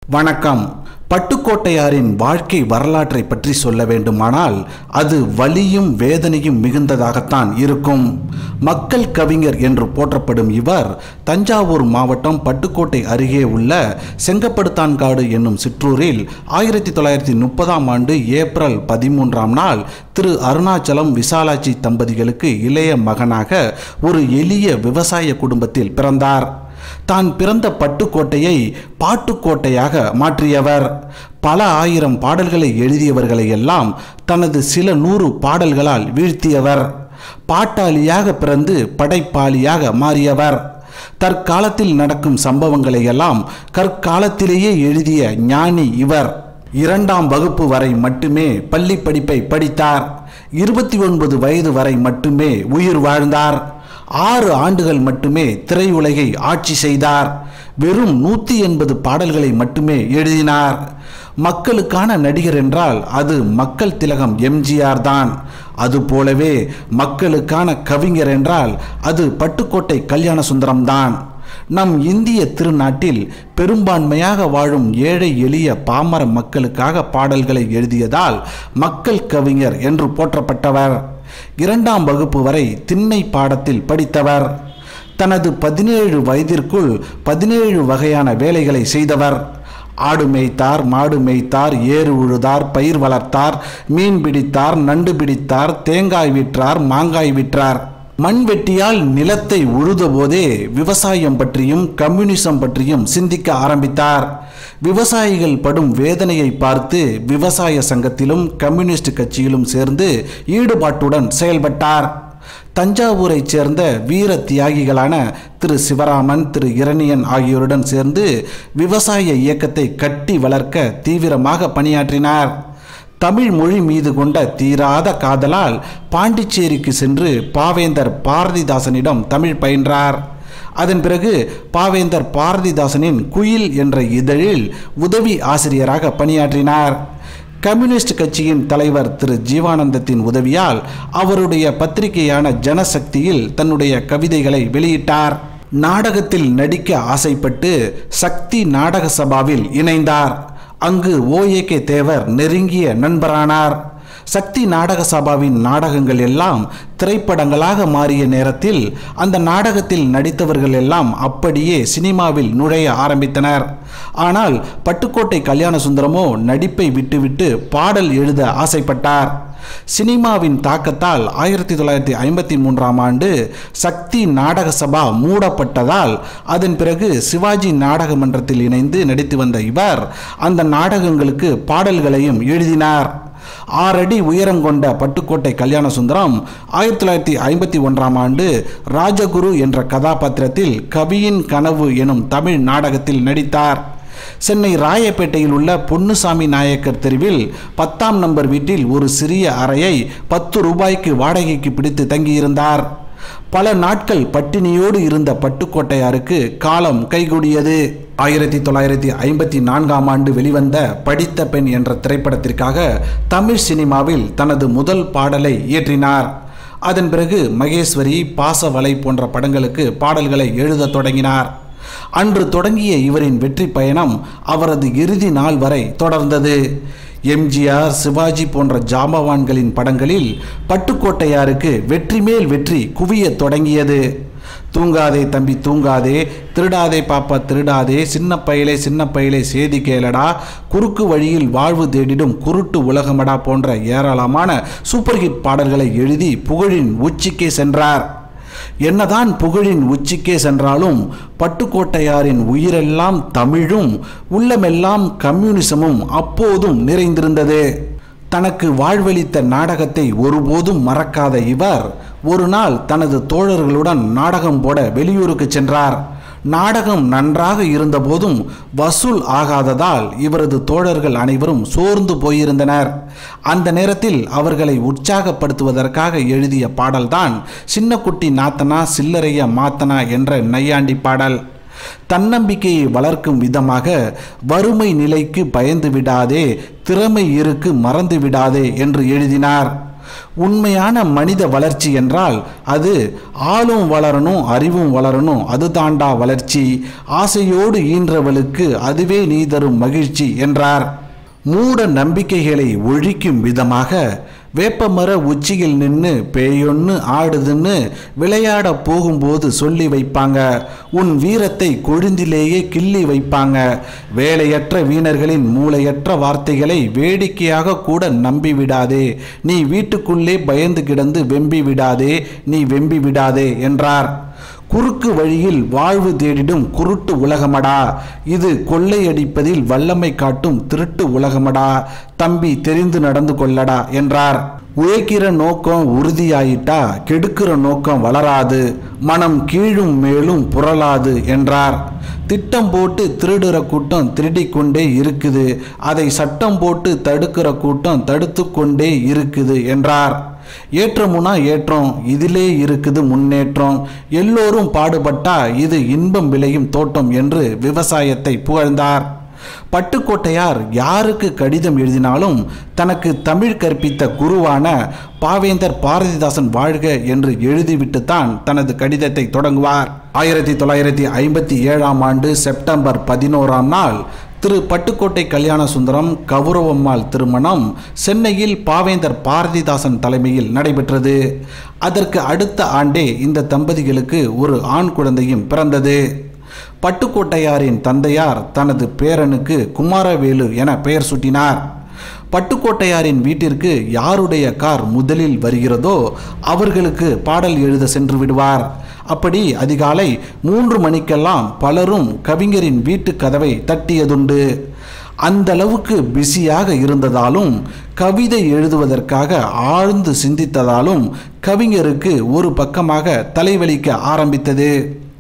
வணக்கம் பட்டுக்கோட்டையாரின் வாழ்க்கை வரலாற்றை பற்றி சொல்ல வேண்டுமானால் அது வலியும் வேதனையும் மிகுந்ததாகத்தான் இருக்கும் மக்கள் கவிஞர் என்று போற்றப்படும் இவர் தஞ்சாவூர் மாவட்டம் பட்டுக்கோட்டை அருகே உள்ள செங்கப்படுத்தான்காடு என்னும் சிற்றூரில் ஆயிரத்தி தொள்ளாயிரத்தி முப்பதாம் ஆண்டு ஏப்ரல் பதிமூன்றாம் நாள் திரு அருணாச்சலம் விசாலாட்சி தம்பதிகளுக்கு இளைய மகனாக ஒரு எளிய விவசாய குடும்பத்தில் பிறந்தார் தான் பிறந்த பட்டுக்கோட்டையை பாட்டுக்கோட்டையாக மாற்றியவர் பல ஆயிரம் பாடல்களை எழுதியவர்களை எல்லாம் தனது சில நூறு பாடல்களால் வீழ்த்தியவர் பாட்டாளியாக பிறந்து படைப்பாளியாக மாறியவர் தற்காலத்தில் நடக்கும் சம்பவங்களை எல்லாம் கற்காலத்திலேயே எழுதிய ஞானி இவர் இரண்டாம் வகுப்பு வரை மட்டுமே பள்ளி படிப்பை படித்தார் இருபத்தி ஒன்பது வயது வரை மட்டுமே உயிர் வாழ்ந்தார் ஆறு ஆண்டுகள் மட்டுமே திரையுலகை ஆட்சி செய்தார் வெறும் நூற்றி எண்பது பாடல்களை மட்டுமே எழுதினார் மக்களுக்கான நடிகர் என்றால் அது மக்கள் திலகம் எம்ஜிஆர் தான் அதுபோலவே மக்களுக்கான கவிஞர் என்றால் அது பட்டுக்கோட்டை கல்யாண சுந்தரம் தான் நம் இந்திய திருநாட்டில் பெரும்பான்மையாக வாழும் ஏழை எளிய பாமர மக்களுக்காக பாடல்களை எழுதியதால் மக்கள் கவிஞர் என்று போற்றப்பட்டவர் இரண்டாம் வகுப்பு வரை திண்ணை பாடத்தில் படித்தவர் தனது பதினேழு வயதிற்குள் பதினேழு வகையான வேலைகளை செய்தவர் ஆடு மேய்த்தார் மாடு மேய்த்தார் ஏறு உழுதார் பயிர் வளர்த்தார் மீன் பிடித்தார் நண்டு பிடித்தார் தேங்காய் விற்றார் மாங்காய் விற்றார் மண்வெட்டியால் நிலத்தை உழுத போதே விவசாயம் பற்றியும் கம்யூனிசம் பற்றியும் சிந்திக்க ஆரம்பித்தார் விவசாயிகள் படும் வேதனையை பார்த்து விவசாய சங்கத்திலும் கம்யூனிஸ்ட் கட்சியிலும் சேர்ந்து ஈடுபாட்டுடன் செயல்பட்டார் தஞ்சாவூரைச் சேர்ந்த வீர தியாகிகளான திரு சிவராமன் திரு இரணியன் ஆகியோருடன் சேர்ந்து விவசாய இயக்கத்தை கட்டி வளர்க்க தீவிரமாக பணியாற்றினார் தமிழ் மொழி மீது கொண்ட தீராத காதலால் பாண்டிச்சேரிக்கு சென்று பாவேந்தர் பாரதிதாசனிடம் தமிழ் பயின்றார் அதன் பிறகு பாவேந்தர் பாரதிதாசனின் குயில் என்ற இதழில் உதவி ஆசிரியராக பணியாற்றினார் கம்யூனிஸ்ட் கட்சியின் தலைவர் திரு ஜீவானந்தத்தின் உதவியால் அவருடைய பத்திரிகையான ஜனசக்தியில் தன்னுடைய கவிதைகளை வெளியிட்டார் நாடகத்தில் நடிக்க ஆசைப்பட்டு சக்தி நாடக சபாவில் இணைந்தார் அங்கு ஓஏகே தேவர் நெருங்கிய நண்பரானார் சக்தி நாடக சபாவின் நாடகங்கள் எல்லாம் திரைப்படங்களாக மாறிய நேரத்தில் அந்த நாடகத்தில் நடித்தவர்கள் எல்லாம் அப்படியே சினிமாவில் நுழைய ஆரம்பித்தனர் ஆனால் பட்டுக்கோட்டை கல்யாண சுந்தரமோ நடிப்பை விட்டுவிட்டு பாடல் எழுத ஆசைப்பட்டார் சினிமாவின் தாக்கத்தால் ஆயிரத்தி தொள்ளாயிரத்தி ஐம்பத்தி மூன்றாம் ஆண்டு சக்தி நாடக சபா மூடப்பட்டதால் அதன் பிறகு சிவாஜி நாடக மன்றத்தில் இணைந்து நடித்து வந்த இவர் அந்த நாடகங்களுக்கு பாடல்களையும் எழுதினார் ஆறடி உயரம் கொண்ட பட்டுக்கோட்டை கல்யாண சுந்தரம் ஆயிரத்தி தொள்ளாயிரத்தி ஐம்பத்தி ஒன்றாம் ஆண்டு ராஜகுரு என்ற கதாபாத்திரத்தில் கவியின் கனவு எனும் தமிழ் நாடகத்தில் நடித்தார் சென்னை ராயப்பேட்டையில் உள்ள பொன்னுசாமி நாயக்கர் தெருவில் பத்தாம் நம்பர் வீட்டில் ஒரு சிறிய அறையை பத்து ரூபாய்க்கு வாடகைக்கு பிடித்து தங்கியிருந்தார் பல நாட்கள் பட்டினியோடு இருந்த பட்டுக்கோட்டையாருக்கு காலம் கைகூடியது ஆயிரத்தி தொள்ளாயிரத்தி ஐம்பத்தி நான்காம் ஆண்டு வெளிவந்த படித்த பெண் என்ற திரைப்படத்திற்காக தமிழ் சினிமாவில் தனது முதல் பாடலை இயற்றினார் அதன் பிறகு மகேஸ்வரி பாசவலை போன்ற படங்களுக்கு பாடல்களை எழுதத் தொடங்கினார் அன்று தொடங்கிய இவரின் வெற்றி பயணம் அவரது இறுதி நாள் வரை தொடர்ந்தது எம்ஜிஆர் சிவாஜி போன்ற ஜாம்பவான்களின் படங்களில் பட்டுக்கோட்டையாருக்கு வெற்றி மேல் வெற்றி குவிய தொடங்கியது தூங்காதே தம்பி தூங்காதே திருடாதே பாப்பா திருடாதே சின்ன பயலே சின்ன பயலே சேதி கேளடா குறுக்கு வழியில் வாழ்வு தேடிடும் குருட்டு உலகமடா போன்ற ஏராளமான சூப்பர் ஹிட் பாடல்களை எழுதி புகழின் உச்சிக்கே சென்றார் என்னதான் புகழின் உச்சிக்கே சென்றாலும் பட்டுக்கோட்டையாரின் உயிரெல்லாம் தமிழும் உள்ளமெல்லாம் கம்யூனிசமும் அப்போதும் நிறைந்திருந்தது தனக்கு வாழ்வளித்த நாடகத்தை ஒருபோதும் மறக்காத இவர் ஒரு நாள் தனது தோழர்களுடன் நாடகம் போட வெளியூருக்கு சென்றார் நாடகம் நன்றாக இருந்தபோதும் வசூல் ஆகாததால் இவரது தோழர்கள் அனைவரும் சோர்ந்து போயிருந்தனர் அந்த நேரத்தில் அவர்களை உற்சாகப்படுத்துவதற்காக எழுதிய பாடல்தான் சின்னக்குட்டி நாத்தனா சில்லறைய மாத்தனா என்ற நையாண்டி பாடல் தன்னம்பிக்கையை வளர்க்கும் விதமாக வறுமை நிலைக்கு பயந்து விடாதே திறமை இருக்கு மறந்து விடாதே என்று எழுதினார் உண்மையான மனித வளர்ச்சி என்றால் அது ஆளும் வளரணும் அறிவும் வளரணும் அது தாண்டா வளர்ச்சி ஆசையோடு ஈன்றவளுக்கு அதுவே நீ தரும் மகிழ்ச்சி என்றார் மூட நம்பிக்கைகளை ஒழிக்கும் விதமாக வேப்பமர உச்சியில் நின்று பேயொன்னு ஆடுதுன்னு விளையாட போகும்போது சொல்லி வைப்பாங்க உன் வீரத்தை கொழுந்திலேயே கிள்ளி வைப்பாங்க வேலையற்ற வீணர்களின் மூளையற்ற வார்த்தைகளை வேடிக்கையாக கூட நம்பி விடாதே நீ வீட்டுக்குள்ளே பயந்து கிடந்து வெம்பி விடாதே நீ வெம்பி விடாதே என்றார் குறுக்கு வழியில் வாழ்வு தேடிடும் குருட்டு உலகமடா இது கொள்ளையடிப்பதில் வல்லமை காட்டும் திருட்டு உலகமடா தம்பி தெரிந்து நடந்து கொள்ளடா என்றார் உழைக்கிற நோக்கம் உறுதியாயிட்டா கெடுக்கிற நோக்கம் வளராது மனம் கீழும் மேலும் புரளாது என்றார் திட்டம் போட்டு திருடுற கூட்டம் திருடிக் கொண்டே இருக்குது அதை சட்டம் போட்டு தடுக்கிற கூட்டம் தடுத்து கொண்டே இருக்குது என்றார் ஏற்றமுனா ஏற்றம் இதிலே இருக்குது முன்னேற்றம் எல்லோரும் பாடுபட்டா இது இன்பம் விளையும் தோட்டம் என்று விவசாயத்தை புகழ்ந்தார் பட்டுக்கோட்டையார் யாருக்கு கடிதம் எழுதினாலும் தனக்கு தமிழ் கற்பித்த குருவான பாவேந்தர் பாரதிதாசன் வாழ்க என்று எழுதிவிட்டுத்தான் தனது கடிதத்தை தொடங்குவார் ஆயிரத்தி தொள்ளாயிரத்தி ஐம்பத்தி ஏழாம் ஆண்டு செப்டம்பர் பதினோராம் நாள் திரு பட்டுக்கோட்டை கல்யாண சுந்தரம் கௌரவம்மாள் திருமணம் சென்னையில் பாவேந்தர் பாரதிதாசன் தலைமையில் நடைபெற்றது அதற்கு அடுத்த ஆண்டே இந்த தம்பதிகளுக்கு ஒரு ஆண் குழந்தையும் பிறந்தது பட்டுக்கோட்டையாரின் தந்தையார் தனது பேரனுக்கு குமாரவேலு என பெயர் சூட்டினார் பட்டுக்கோட்டையாரின் வீட்டிற்கு யாருடைய கார் முதலில் வருகிறதோ அவர்களுக்கு பாடல் எழுத சென்று விடுவார் அப்படி அதிகாலை மூன்று மணிக்கெல்லாம் பலரும் கவிஞரின் வீட்டு கதவை தட்டியதுண்டு அந்த அளவுக்கு பிஸியாக இருந்ததாலும் கவிதை எழுதுவதற்காக ஆழ்ந்து சிந்தித்ததாலும் கவிஞருக்கு ஒரு பக்கமாக தலைவலிக்க ஆரம்பித்தது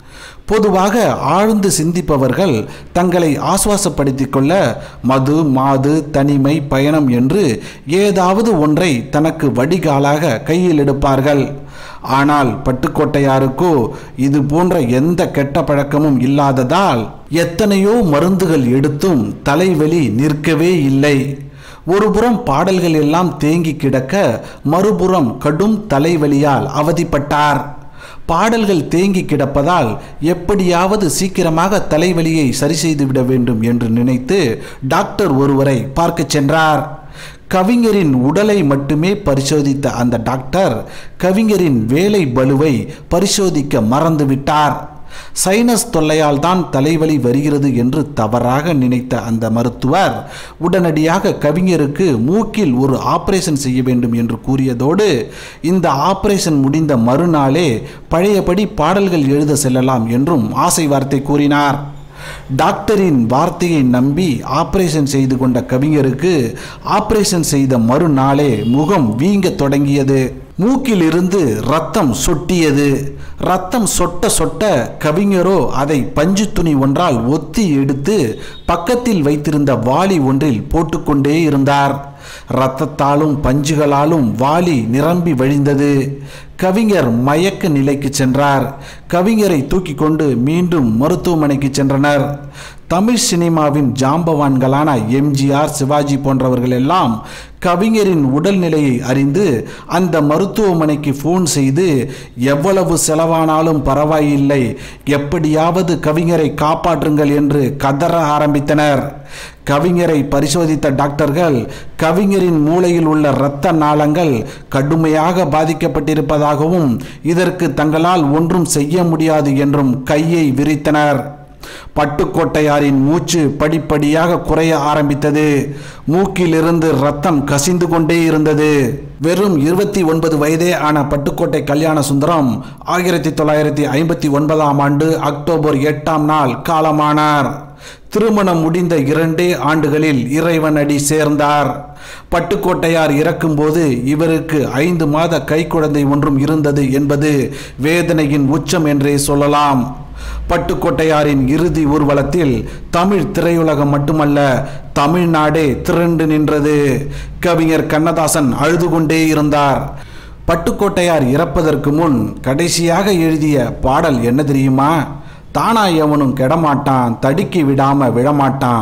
பொதுவாக ஆழ்ந்து சிந்திப்பவர்கள் தங்களை ஆசுவாசப்படுத்திக் கொள்ள மது மாது தனிமை பயணம் என்று ஏதாவது ஒன்றை தனக்கு வடிகாலாக கையில் எடுப்பார்கள் ஆனால் பட்டுக்கோட்டையாருக்கோ இது போன்ற எந்த கெட்ட பழக்கமும் இல்லாததால் எத்தனையோ மருந்துகள் எடுத்தும் தலைவலி நிற்கவே இல்லை ஒருபுறம் பாடல்கள் எல்லாம் தேங்கி கிடக்க மறுபுறம் கடும் தலைவலியால் அவதிப்பட்டார் பாடல்கள் தேங்கி கிடப்பதால் எப்படியாவது சீக்கிரமாக தலைவலியை சரி செய்துவிட வேண்டும் என்று நினைத்து டாக்டர் ஒருவரை பார்க்கச் சென்றார் கவிஞரின் உடலை மட்டுமே பரிசோதித்த அந்த டாக்டர் கவிஞரின் வேலை பலுவை பரிசோதிக்க மறந்துவிட்டார் சைனஸ் தொல்லையால் தான் தலைவலி வருகிறது என்று தவறாக நினைத்த அந்த மருத்துவர் உடனடியாக கவிஞருக்கு மூக்கில் ஒரு ஆபரேஷன் செய்ய வேண்டும் என்று கூறியதோடு இந்த ஆபரேஷன் முடிந்த மறுநாளே பழையபடி பாடல்கள் எழுத செல்லலாம் என்றும் ஆசை வார்த்தை கூறினார் டாக்டரின் வார்த்தையை நம்பி ஆபரேஷன் செய்து கொண்ட கவிஞருக்கு ஆபரேஷன் செய்த மறுநாளே முகம் வீங்க தொடங்கியது மூக்கில் இருந்து ரத்தம் சொட்டியது ரத்தம் சொட்ட சொட்ட கவிஞரோ அதை பஞ்சு துணி ஒன்றால் ஒத்தி எடுத்து பக்கத்தில் வைத்திருந்த வாளி ஒன்றில் போட்டுக்கொண்டே இருந்தார் இரத்தத்தாலும் பஞ்சுகளாலும் வாளி நிரம்பி வழிந்தது கவிஞர் மயக்க நிலைக்கு சென்றார் கவிஞரை தூக்கி கொண்டு மீண்டும் மருத்துவமனைக்கு சென்றனர் தமிழ் சினிமாவின் ஜாம்பவான்களான எம்ஜிஆர் சிவாஜி போன்றவர்கள் எல்லாம் கவிஞரின் உடல்நிலையை அறிந்து அந்த மருத்துவமனைக்கு ஃபோன் செய்து எவ்வளவு செலவானாலும் பரவாயில்லை எப்படியாவது கவிஞரை காப்பாற்றுங்கள் என்று கதற ஆரம்பித்தனர் கவிஞரை பரிசோதித்த டாக்டர்கள் கவிஞரின் மூளையில் உள்ள இரத்த நாளங்கள் கடுமையாக பாதிக்கப்பட்டிருப்பதாகவும் இதற்கு தங்களால் ஒன்றும் செய்ய முடியாது என்றும் கையை விரித்தனர் பட்டுக்கோட்டையாரின் மூச்சு படிப்படியாக குறைய ஆரம்பித்தது மூக்கிலிருந்து ரத்தம் கசிந்து கொண்டே இருந்தது வெறும் இருபத்தி ஒன்பது வயதே ஆன பட்டுக்கோட்டை கல்யாண சுந்தரம் ஆயிரத்தி தொள்ளாயிரத்தி ஐம்பத்தி ஒன்பதாம் ஆண்டு அக்டோபர் எட்டாம் நாள் காலமானார் திருமணம் முடிந்த இரண்டே ஆண்டுகளில் இறைவன் அடி சேர்ந்தார் பட்டுக்கோட்டையார் இறக்கும்போது இவருக்கு ஐந்து மாத கைக்குழந்தை ஒன்றும் இருந்தது என்பது வேதனையின் உச்சம் என்றே சொல்லலாம் பட்டுக்கோட்டையாரின் இறுதி ஊர்வலத்தில் தமிழ் திரையுலகம் மட்டுமல்ல தமிழ்நாடே திரண்டு நின்றது கவிஞர் கண்ணதாசன் அழுது கொண்டே இருந்தார் பட்டுக்கோட்டையார் இறப்பதற்கு முன் கடைசியாக எழுதிய பாடல் என்ன தெரியுமா தானா எவனும் கெடமாட்டான் தடுக்கி விடாம விழமாட்டான்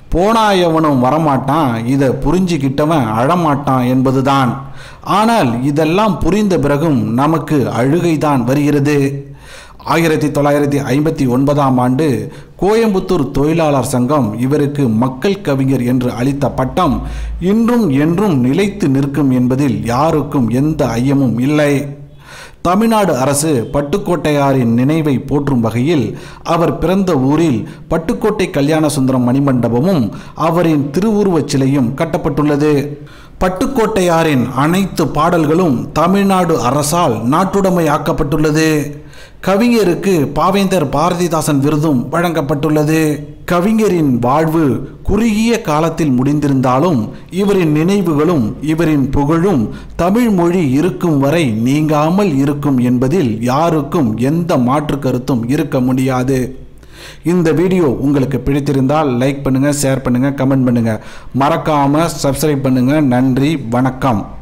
போனா எவனும் வரமாட்டான் இதை புரிஞ்சுக்கிட்டவன் அழமாட்டான் என்பதுதான் ஆனால் இதெல்லாம் புரிந்த பிறகும் நமக்கு அழுகைதான் வருகிறது ஆயிரத்தி தொள்ளாயிரத்தி ஐம்பத்தி ஒன்பதாம் ஆண்டு கோயம்புத்தூர் தொழிலாளர் சங்கம் இவருக்கு மக்கள் கவிஞர் என்று அளித்த பட்டம் இன்றும் என்றும் நிலைத்து நிற்கும் என்பதில் யாருக்கும் எந்த ஐயமும் இல்லை தமிழ்நாடு அரசு பட்டுக்கோட்டையாரின் நினைவை போற்றும் வகையில் அவர் பிறந்த ஊரில் பட்டுக்கோட்டை கல்யாண சுந்தரம் மணிமண்டபமும் அவரின் திருவுருவச் சிலையும் கட்டப்பட்டுள்ளது பட்டுக்கோட்டையாரின் அனைத்து பாடல்களும் தமிழ்நாடு அரசால் நாட்டுடைமையாக்கப்பட்டுள்ளது கவிஞருக்கு பாவேந்தர் பாரதிதாசன் விருதும் வழங்கப்பட்டுள்ளது கவிஞரின் வாழ்வு குறுகிய காலத்தில் முடிந்திருந்தாலும் இவரின் நினைவுகளும் இவரின் புகழும் தமிழ் மொழி இருக்கும் வரை நீங்காமல் இருக்கும் என்பதில் யாருக்கும் எந்த மாற்று கருத்தும் இருக்க முடியாது இந்த வீடியோ உங்களுக்கு பிடித்திருந்தால் லைக் பண்ணுங்கள் ஷேர் பண்ணுங்கள் கமெண்ட் பண்ணுங்கள் மறக்காமல் சப்ஸ்கிரைப் பண்ணுங்கள் நன்றி வணக்கம்